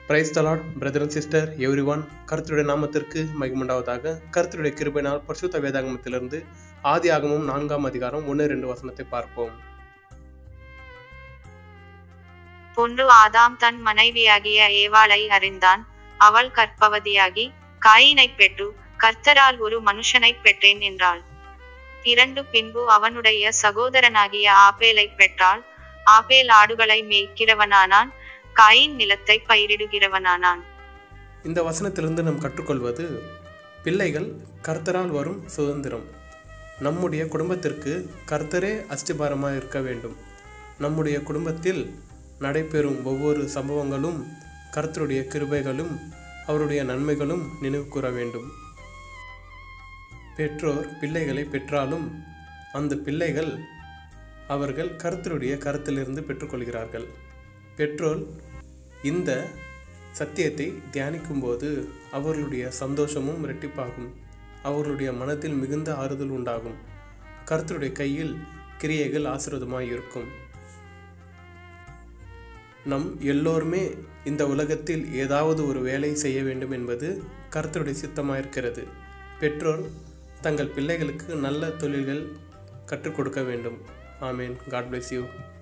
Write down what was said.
price the Lord brother and sister everyone கருத்துடைய நாமத்திற்கு மகிமுண்டாவதாக கருத்துடைய கிருபையினால் பரிசுத்த வேதாகமத்திலிருந்து ஆதி ஆகமும் நான்காம் அதிகாரம் ஒன்று ரெண்டு வசனத்தை பார்ப்போம் பொன்று ஆதாம் தன் மனைவியாகிய ஏவாளை அறிந்தான் அவள் கற்பவதியாகி காயினைப் பெற்று கர்த்தரால் ஒரு மனுஷனைப் பெற்றேன் என்றாள் இரண்டு பின்பு அவனுடைய சகோதரனாகிய ஆபேலைப் பெற்றாள் ஆபேல் ஆடுகளை மேய்க்கிறவனானான் காயின் நிலத்தை பயிரிடுகிறவனானான் இந்த வசனத்திலிருந்து நாம் கற்றுக்கொள்வது பிள்ளைகள் கர்த்தரால் வரும் சுதந்திரம் நம்முடைய குடும்பத்திற்கு கர்த்தரே அஸ்திபாரமாக இருக்க வேண்டும் நம்முடைய குடும்பத்தில் நடைபெறும் ஒவ்வொரு சம்பவங்களும் கர்த்தருடைய கிருபைகளும் அவருடைய நன்மைகளும் நினைவு கூற வேண்டும் பெற்றோர் பிள்ளைகளை பெற்றாலும் அந்த பிள்ளைகள் அவர்கள் கருத்தருடைய கருத்திலிருந்து பெற்றுக்கொள்கிறார்கள் பெற்றோர் இந்த சத்தியத்தை தியானிக்கும்போது அவர்களுடைய சந்தோஷமும் இரட்டிப்பாகும் அவர்களுடைய மனத்தில் மிகுந்த ஆறுதல் உண்டாகும் கர்த்தருடைய கையில் கிரியைகள் ஆசீர்வாதமாய் இருக்கும் நம் எல்லோருமே இந்த உலகத்தில் ஏதாவது ஒரு வேலை செய்ய வேண்டும் என்பது கர்த்தருடைய சித்தமாயிருக்கிறது பெற்றோர் தங்கள் பிள்ளைகளுக்கு நல்ல தொழில்கள் கற்றுக் கொடுக்க வேண்டும் ஆமேன் காட் bless யூ